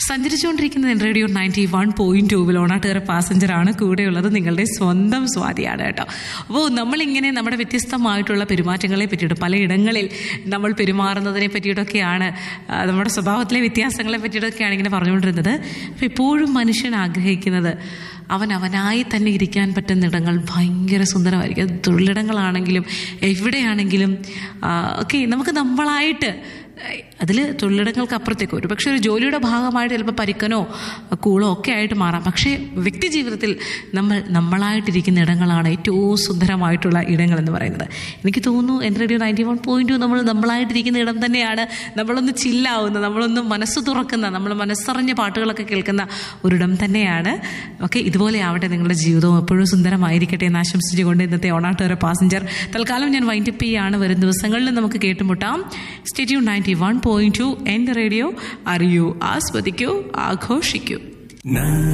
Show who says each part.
Speaker 1: സഞ്ചരിച്ചുകൊണ്ടിരിക്കുന്നത് radio ninety one point ടൂവിൽ ഓണാട്ടുകാര പാസഞ്ചറാണ് കൂടെയുള്ളത് നിങ്ങളുടെ സ്വന്തം സ്വാതിയാണ് കേട്ടോ അപ്പോൾ നമ്മളിങ്ങനെ നമ്മുടെ വ്യത്യസ്തമായിട്ടുള്ള പെരുമാറ്റങ്ങളെ പറ്റിയിട്ട് പലയിടങ്ങളിൽ നമ്മൾ പെരുമാറുന്നതിനെ പറ്റിയിട്ടൊക്കെയാണ് ആ, നമ്മുടെ സ്വഭാവത്തിലെ വ്യത്യാസങ്ങളെ പറ്റിയിട്ടൊക്കെയാണ് ഇങ്ങനെ പറഞ്ഞുകൊണ്ടിരുന്നത് അപ്പോൾ എപ്പോഴും മനുഷ്യൻ ആഗ്രഹിക്കുന്നത് അവൻ അവനായി തന്നെ ഇരിക്കാൻ പറ്റുന്ന ഇടങ്ങൾ ഭയങ്കര സുന്ദരമായിരിക്കും അത് തൊഴിലിടങ്ങളാണെങ്കിലും എവിടെയാണെങ്കിലും ഓക്കെ നമുക്ക് നമ്മളായിട്ട് അതിൽ തൊഴിലിടങ്ങൾക്ക് അപ്പുറത്തേക്ക് ഒരു പക്ഷേ ഒരു ജോലിയുടെ ഭാഗമായിട്ട് ചിലപ്പോൾ പരിക്കനോ കൂളോ ഒക്കെ ആയിട്ട് മാറാം പക്ഷേ വ്യക്തി ജീവിതത്തിൽ നമ്മൾ നമ്മളായിട്ടിരിക്കുന്ന ഇടങ്ങളാണ് ഏറ്റവും സുന്ദരമായിട്ടുള്ള ഇടങ്ങൾ എന്ന് പറയുന്നത് എനിക്ക് തോന്നുന്നു എൻ്റെ radio ninety one point two നമ്മൾ നമ്മളായിട്ടിരിക്കുന്ന ഇടം തന്നെയാണ് നമ്മളൊന്ന് ചില്ലാവുന്ന നമ്മളൊന്ന് മനസ്സ് തുറക്കുന്ന നമ്മൾ മനസ്സറിഞ്ഞ പാട്ടുകളൊക്കെ കേൾക്കുന്ന ഒരിടം തന്നെയാണ് ഓക്കെ ഇതുപോലെ ആവട്ടെ നിങ്ങളുടെ ജീവിതവും എപ്പോഴും സുന്ദരമായിരിക്കട്ടെ എന്ന് ആശംസിച്ചുകൊണ്ട് ഇന്നത്തെ ഓണാട്ടുകാര പാസഞ്ചർ തൽക്കാലം ഞാൻ വൈൻഡപ്പ് ചെയ്യാണ് വരും ദിവസങ്ങളിൽ നമുക്ക് കേട്ടുമുട്ടാം stay tuned ninety one point two എൻ്റെ റേഡിയോ അറിയൂ ആസ്വദിക്കൂ ആഘോഷിക്കൂ
Speaker 2: Na